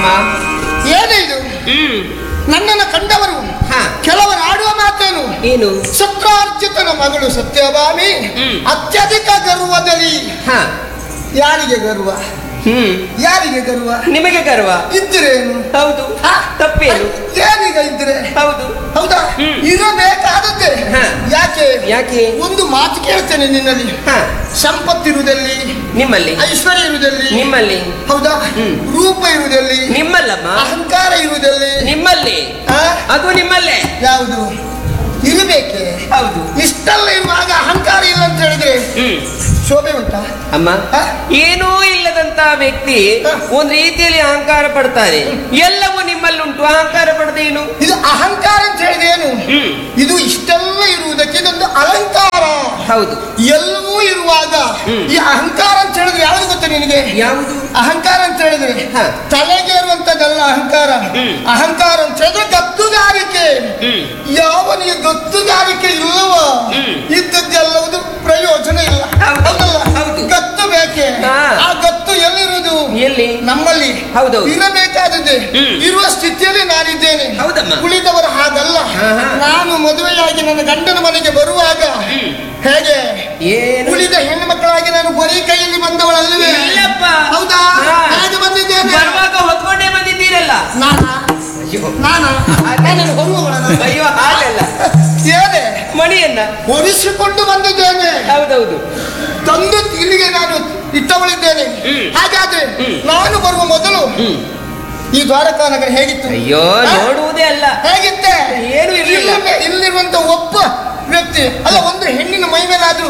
ಅಮ್ಮ ಏನೇ ಇದು ಹ್ಮ್ ನನ್ನನ್ನು ಕಂಡವರು ಹಾ. ಕೆಲವರು ಆಡುವ ಮಾತೇನು ಏನು ಸತ್ರಾರ್ಜಿತನ ಮಗಳು ಸತ್ಯಭಾಮಿ ಹ್ಮ್. ಅತ್ಯಧಿಕ ಗರ್ವದಲ್ಲಿ ಹಾ ಯಾರಿಗೆ ಗರ್ವ ಹ್ಮ್ ಯಾರಿಗೆ ಗರ್ವ ನಿಮಗೆ ಗರ್ವ ಇದ್ರೇನು ಹೌದು ಹಾ? ತಪ್ಪೇನು ಏನೀಗ ಇದ್ರೆ ಹೌದು ಹೌದಾ ಹ್ಮ್. ಇರಬೇಕಾದದ್ದೇ ಹಾ. ಯಾಕೆ ಯಾಕೆ ಒಂದು ಮಾತು ಕೇಳ್ತೇನೆ ನಿನ್ನಲ್ಲಿ ಹಾ ಸಂಪತ್ತಿರುವುದಲ್ಲಿ ನಿಮ್ಮಲ್ಲಿ ಐಶ್ವರ್ಯ ಇರುವುದಲ್ಲಿ ನಿಮ್ಮಲ್ಲಿ ಹೌದಾ ಹ್ಮ್. ರೂಪ ಇರುವುದಲ್ಲಿ ನಿಮ್ಮಲ್ಲಮ್ಮ ಅಹಂಕಾರ ಇರುವುದಲ್ಲಿ ನಿಮ್ಮಲ್ಲಿ ಆ? ಅದು ನಿಮ್ಮಲ್ಲೇ ಯಾವುದು ಇರಬೇಕೆ ಹೌದು ಇಷ್ಟೆಲ್ಲ ಇರುವಾಗ ಅಹಂಕಾರ ಇಲ್ಲ ಅಂತ ಹೇಳಿದ್ರೆ ಹ್ಮ್ ಶೋಭೆ ಉಂಟಾ ಅಮ್ಮ ಹಾ? ಏನೂ ಇಲ್ಲದಂತ ವ್ಯಕ್ತಿ ಹಾ. ಒಂದ್ ರೀತಿಯಲ್ಲಿ ಅಹಂಕಾರ ಪಡ್ತಾರೆ ಎಲ್ಲವೂ ನಿಮ್ಮಲ್ಲುಂಟು ಅಹಂಕಾರ ಪಡೆದೇನು ಇದು ಅಹಂಕಾರ ಅಂತ ಹೇಳಿದ್ರೆ ಏನು ಹ್ಮ್ ಇದು ಇಷ್ಟೆಲ್ಲ ಇರುವುದಕ್ಕೆ ಇದೊಂದು ಅಲಂಕಾರ ಹೌದು ಎಲ್ಲವೂ ಇರುವಾಗ ಹ್ಮ್. ಈ ಅಹಂಕಾರ ಅಂತ ಹೇಳಿದ್ರೆ ಯಾವುದು ಗೊತ್ತ ನಿನಗೆ ಯಾವುದು ಅಹಂಕಾರ ಅಂತ ಹೇಳಿದ್ರೆ ಹಾ. ತಲೆಗೆ ಇರುವಂತದ್ದಲ್ಲ ಅಹಂಕಾರ ಹ್ಮ್. ಅಹಂಕಾರ ಅಂತ ಹೇಳಿದ್ರೆ ಗತ್ತುಗಾರಿಕೆ ಹ್ಮ್ ಯಾವನಿಗೆ ಗತ್ತುಗಾರಿಕೆ ಇಲ್ಲವೋ ಹ್ಮ್. ಇದ್ದದ್ದೆಲ್ಲವುದು ಪ್ರಯೋಜನ ಇಲ್ಲ ಹೌದು. ಹೌದಲ್ಲ? ಹೌದು. ಗತ್ತು ಬೇಕೆ ಹಾ. ಆ ಗತ್ತು ಎಲ್ಲಿರುವುದು ಎಲ್ಲಿ ನಮ್ಮಲ್ಲಿ ಹೌದೌದು. ಇರಬೇಕಾದದ್ದೇ ಹ್ಮ್. ಇರುವ ಸ್ಥಿತಿಯಲ್ಲಿ ನಾನಿದ್ದೇನೆ ಹೌದಮ್ಮ. ಉಳಿದವರು ಹಾಗಲ್ಲ ಹಾ, ಹಾ. ನಾನು ಮದುವೆಯಾಗಿ ನನ್ನ ಗಂಡನ ಮನೆಗೆ ಬರುವಾಗ ಹ್ಮ್. ಹೇಗೆ ಏನು ಉಳಿದ ಹೆಣ್ಣು ಮಕ್ಕಳಾಗಿ ನಾನು ಬರೀ ಕೈಯಲ್ಲಿ ಬಂದವಳಲ್ಲವೇ ಇಲ್ಲಪ್ಪ ಹೌದಾ ಹಾ. ಹೇಗೆ ಬಂದಿದ್ದೇನೆ ಬರುವಾಗ ಹೊತ್ಕೊಂಡೇ ಬಂದಿದ್ದೀರಲ್ಲ ನಾನಾ ಅಯ್ಯೋ ನಾನಾ ನಾನು ಹೊರುವವಳನ? ಅಯ್ಯೋ ಹಾಗಲ್ಲ ಏನೇ ಮಣಿಯನ್ನ ಹೊರಿಸಿಕೊಂಡು ಬಂದಿದ್ದೇನೆ ಹೌದೌದು ತಂದು ಇಲ್ಲಿಗೆ ನಾನು ಇಟ್ಟವಳಿದ್ದೇನೆ ಹ್ಮ್. ಹಾಗಾದ್ರೆ ಹ್ಮ್. ನಾನು ಬರುವ ಮೊದಲು ಹ್ಮ್ ಈ ದ್ವಾರಕಾ ನಗರ ಹೇಗಿತ್ತು ಅಯ್ಯೋ ಹಾ? ನೋಡುವುದೇ ಅಲ್ಲ ಹೇಗಿತ್ತೆ ಏನೂ ಇರ್ಲಿಲ್ಲ. ಇಲ್ಲಿ- ಇಲ್ಲಿರುವಂತ ಒಬ್ಬ ವ್ಯಕ್ತಿ ಅಲ್ಲ ಒಂದು ಹೆಣ್ಣಿನ ಮೈ ಮೇಲಾದ್ರೂ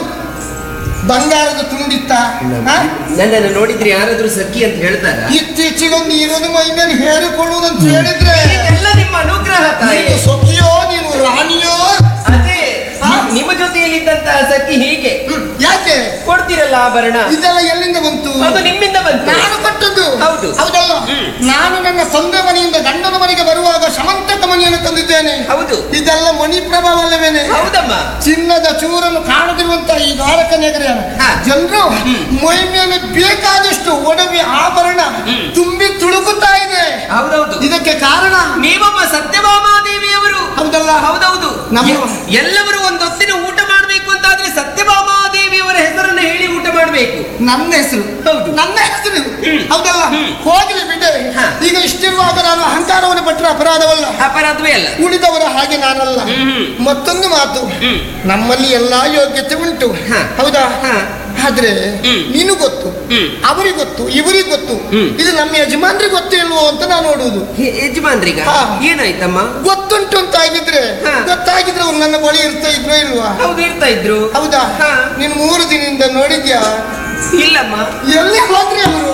ಬಂಗಾರದ ತುಂಡಿತ್ತ ಹಾ? ನನ್ನನ್ನು ನೋಡಿದ್ರೆ ಯಾರಾದ್ರೂ ಸಖಿ ಅಂತ ಹೇಳ್ತಾರ ಇತ್ತೀಚೆಗೊಂದು ಇರೋದು ಮೈ ಮೇಲೆ ಹೇರಿಕೊಳ್ಳುವುದು ಅಂತ ಹೇಳಿದ್ರೆ ಎಲ್ಲ ನಿಮ್ಮ ಅನುಗ್ರಹ ತಾಯಿ ನೀನು ಸೊಕ್ಕಿಯೋ ನೀನು ರಾಣಿಯೋ ಅದೇ ಹಾ? ನಿಮ್ಮ ಜೊತೆಯಲ್ಲಿದ್ದಂತ ಸಖಿ ಹೀಗೆ ಹ್ಮ್. ಯಾಕೆ ಕೊಡ್ತಿರಲ್ಲ ಆಭರಣ ಇದೆಲ್ಲ ಎಲ್ಲಿಂದ ಬಂತು ಅದು ನಿಮ್ಮಿಂದ ಬಂತು ನಾನು ಕೊಟ್ಟದ್ದು ಹೌದು. ಹೌದಲ್ಲ ಹ್ಮ್. ನಾನು ನನ್ನ ತಂದೆ ಮನೆಯಿಂದ ಗಂಡನ ಮನೆಗೆ ಬರುವಾಗ ಸಮಂತಕ ಮನೆಯನ್ನು ತಂದಿದ್ದೇನೆ ಹೌದು ಇದೆಲ್ಲ ಮಣಿ ಪ್ರಭಾವಲ್ಲವೇನೆ ಹೌದಮ್ಮ ಚಿನ್ನದ ಚೂರನ್ನು ಕಾಣದಿರುವಂತ ಈ ದ್ವಾರಕ ನಗರ ಹಾ. ಜನರು ಮೈ ಮೇಲೆ ಬೇಕಾದಷ್ಟು ಒಡವೆ ಆಭರಣ ಹ್ಮ್. ತುಂಬಿ ತುಳುಕುತ್ತಾ ಇದೆ ಹೌದೌದು ಇದಕ್ಕೆ ಕಾರಣ ನೀವಮ್ಮ ಸತ್ಯಭಾಮಾದೇವಿಯವರು ಹೌದಲ್ಲ ಹೌದೌದು ನಮ್ಮ- ಎ- ಎಲ್ಲರೂ ಒಂದೊತ್ತಿನ ಊಟ ಮಾಡಬೇಕು ಅಂತಾದ್ರೆ ಸತ್ಯಭಾಮಾದೇವಿಯವರ ಹೆಸರನ್ನು ಹೇಳಿ ಊಟ ಮಾಡಬೇಕು ನನ್ನ ಹೆಸರು ಹೌದು. ನನ್ನ ಹೆಸರು ಹ್ಮ್. ಹೌದಲ್ಲ ಹ್ಮ್. ಹೋಗ್ಲಿ ಬಿಡೆ ಹಾ. ಈಗ ಇಷ್ಟಿರುವಾಗ ನಾನು ಅಹಂಕಾರವನ್ನು ಪಟ್ಟರೆ ಅಪರಾಧವಲ್ಲ ಅಪರಾಧವೇ ಅಲ್ಲ ಉಳಿದವರ ಹಾಗೆ ನಾನಲ್ಲ ಹ್ಮ್. ಮತ್ತೊಂದು ಮಾತು ಹ್ಮ್. ನಮ್ಮಲ್ಲಿ ಎಲ್ಲಾ ಯೋಗ್ಯತೆ ಉಂಟು ಹಾ. ಹೌದಾ ಹಾ. ಆದ್ರೆ ಹ್ಮ್. ನೀನು ಗೊತ್ತು ಹ್ಮ್. ಅವರಿಗೆ ಗೊತ್ತು ಇವರಿಗೆ ಗೊತ್ತು ಹ್ಮ್. ಇದು ನಮ್ಮ ಯಜಮಾನ್ರಿಗೆ ಗೊತ್ತೇ ಇಲ್ವೋ ಅಂತ ನಾನು ನೋಡುವುದು ಹೆ- ಯಜಮಾನ್ರಿಗ ಹಾ. ಏನಾಯ್ತಮ್ಮ ಗೊತ್ತುಂಟು ಅಂತ ಆಗಿದ್ರೆ ಹಾ. ಗೊತ್ತಾಗಿದ್ರೆ ಅವ್ರು ನನ್ನ ಬಳಿ ಇರ್ತಾ ಇದ್ರೋ ಇಲ್ವಾ ಹೌದು ಇರ್ತಾ ಇದ್ರು ಹೌದಾ ಹಾ. ನೀನು ಮೂರು ದಿನದಿಂದ ನೋಡಿದ್ಯಾ ಇಲ್ಲಮ್ಮ ಎಲ್ಲಿ ಹೋದ್ರಿ ಅವರು